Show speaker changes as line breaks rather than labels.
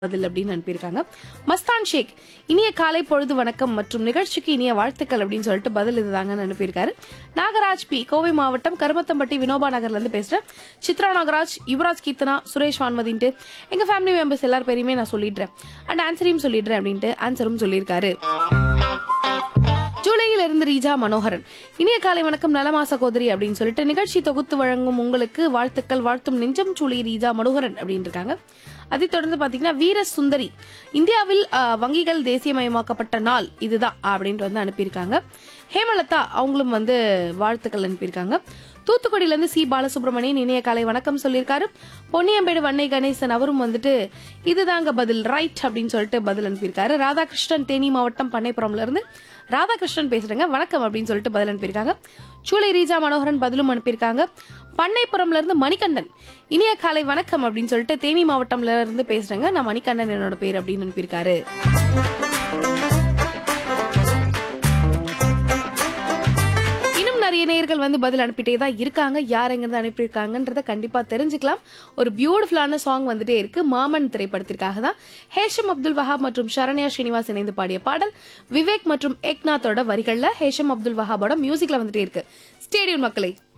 பதில் அப்படின்னு அனுப்பியிருக்காங்க மஸ்தான் ஷேக் இனிய காலை பொழுது வணக்கம் மற்றும் நிகழ்ச்சிக்கு இனிய வாழ்த்துக்கள் அப்படின்னு சொல்லிட்டு பதில் இதுதாங்கன்னு அனுப்பியிருக்காரு நாகராஜ் பி கோவை மாவட்டம் கருமத்தம்பட்டி வினோபா நகர்ல இருந்து பேசுறேன் சித்ரா நாகராஜ் யுவராஜ் கீர்த்தனா சுரேஷ் வான்மதின்ட்டு எங்க ஃபேமிலி மெம்பர்ஸ் எல்லார் பேரையுமே நான் சொல்லிடுறேன் அண்ட் ஆன்சரையும் சொல்லிடுறேன் அப்படின்ட்டு ஆன்சரும் சொல்லியிருக்காரு ஜூலையில் இருந்து ரீஜா மனோகரன் இனிய காலை வணக்கம் நலமா சகோதரி அப்படின்னு சொல்லிட்டு நிகழ்ச்சி தொகுத்து வழங்கும் உங்களுக்கு வாழ்த்துக்கள் வாழ்த்தும் நெஞ்சம் சூளி ரீஜா மனோகரன் அப்படின்னு இருக்காங்க அதைத் தொடர்ந்து பாத்தீங்கன்னா வீர சுந்தரி இந்தியாவில் ஆஹ், வங்கிகள் தேசியமயமாக்கப்பட்ட நாள் இதுதான் அப்படின்ட்டு வந்து அனுப்பியிருக்காங்க ஹேமலதா அவங்களும் வந்து வாழ்த்துக்கள் அனுப்பியிருக்காங்க தூத்துக்குடியில இருந்து சி பாலசுப்ரமணியன் இனிய காலை வணக்கம் சொல்லியிருக்காரு பொன்னியம்பேடு வன்னை கணேசன் அவரும் வந்துட்டு இதுதாங்க பதில் ரைட் அப்படின்னு சொல்லிட்டு பதில் அனுப்பியிருக்காரு ராதாகிருஷ்ணன் தேனி மாவட்டம் பண்ணைப்புறம்ல இருந்து ராதாகிருஷ்ணன் பேசுறேங்க வணக்கம் அப்படின்னு சொல்லிட்டு பதில் அனுப்பியிருக்காங்க சூளை ரீஜா மனோகரன் பதிலும் அனுப்பியிருக்காங்க பண்ணைப்புறம்ல இருந்து மணிகண்டன் இனிய காலை வணக்கம் அப்படின்னு சொல்லிட்டு தேனி மாவட்டம்ல இருந்து பேசுறேங்க நான் மணிகண்டன் என்னோட பேர் அப்படின்னு அனுப்பியிருக்காரு இன்னும் நிறைய நேயர்கள் வந்து பதில் அனுப்பிட்டே தான் இருக்காங்க யார் எங்கிருந்து அனுப்பியிருக்காங்கன்றத கண்டிப்பா தெரிஞ்சுக்கலாம் ஒரு பியூட்டிஃபுல்லான சாங் வந்துட்டே இருக்கு மாமன் திரைப்படத்திற்காக தான் ஹேஷம் அப்துல் வஹாப் மற்றும் சரண்யா ஸ்ரீனிவாஸ் இணைந்து பாடிய பாடல் விவேக் மற்றும் ஏக்நாத்தோட வரிகள்ல ஹேஷம் அப்துல் வஹாபோட மியூசிக்ல வந்துட்டே இருக்கு ஸ்டேடியம் மக்களை